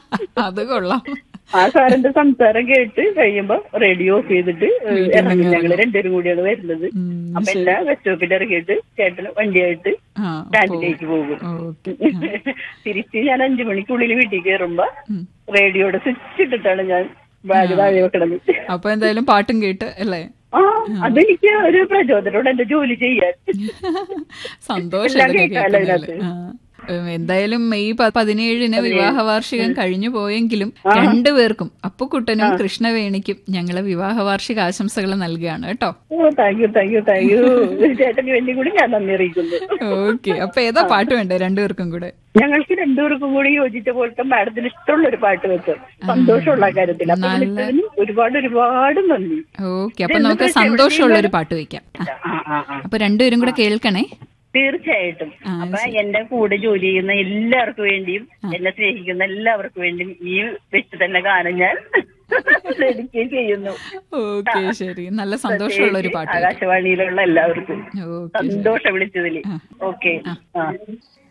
അത് കൊള്ളാം ആ സാറിന്റെ സംസാരം കേട്ട് കഴിയുമ്പോ റേഡിയോ ഓഫ് ചെയ്തിട്ട് ഇറങ്ങി ഞങ്ങള് രണ്ടുപേരും കൂടിയാണ് വരുന്നത് ഉം, അപ്പൊ എന്നെ ബസ് സ്റ്റോപ്പിൽ ഇറങ്ങിയിട്ട് ചേട്ടന് വണ്ടിയായിട്ട് ആ സ്റ്റാൻഡിലേക്ക് പോകും ഓക്കെ തിരിച്ച് ഞാൻ അഞ്ചു മണിക്കുള്ളിൽ വീട്ടിൽ കയറുമ്പോ ഉം. റേഡിയോയുടെ സ്വിച്ച് ഇട്ടിട്ടാണ് ഞാൻ ബാഗ് താഴെ വെക്കണത് അപ്പൊ എന്തായാലും പാട്ടും കേട്ട് അല്ലേ ആ അതെനിക്ക് ഒരു പ്രചോദനോട് എന്റെ ജോലി ചെയ്യാൻ സന്തോഷമല്ലേ എല്ലാം കേൾക്കാലോ കേൾക്കുന്നതില്? ആ. ഉം, എന്തായാലും മെയ് പ- പതിനേഴിന് വിവാഹ വാർഷികം കഴിഞ്ഞു പോയെങ്കിലും രണ്ടുപേർക്കും അപ്പുക്കുട്ടനും കൃഷ്ണവേണിക്കും ഞങ്ങളെ വിവാഹ വാർഷിക ആശംസകൾ നൽകുകയാണ് കേട്ടോ ഓ thank you thank you thank you ചേട്ടന് വേണ്ടി കൂടി ഞാൻ നന്ദി അറിയിക്കുന്നു ഓക്കെ അപ്പൊ ഏതാ പാട്ട് വേണ്ടേ രണ്ടുപേർക്കും കൂടെ ഞങ്ങൾക്ക് രണ്ടുപേർക്കും കൂടി യോജിച്ച പോലത്തെ മാഡത്തിന് ഇഷ്ടമുള്ള ഒരു പാട്ട് വെച്ചു സന്തോഷമുള്ള കാര്യത്തിൽ അപ്പൊ വിളിച്ചതിന് ഒരുപാട് ഒരുപാട് നന്ദി ഓക്കെ അപ്പൊ നമുക്ക് സന്തോഷമുള്ള ഒരു പാട്ട് വെക്കാം ആ, ആ ആ ആ അപ്പൊ രണ്ടുപേരും കൂടെ കേൾക്കണേ തീർച്ചയായിട്ടും അപ്പൊ എന്റെ കൂടെ ജോലി ചെയ്യുന്ന എല്ലാവർക്കും വേണ്ടിയും എന്നെ സ്നേഹിക്കുന്ന എല്ലാവർക്കും വേണ്ടിയും ഈ വെച്ച് തന്നെ ഗാനം ഞാൻ ഡെഡിക്കേറ്റ് ചെയ്യുന്നു ഓക്കെ ശരി നല്ല സന്തോഷമുള്ള ഒരു പാട്ട് ആകാശവാണിയിലുള്ള എല്ലാവർക്കും ഓക്കെ സന്തോഷം വിളിച്ചതില് ഓക്കെ ആ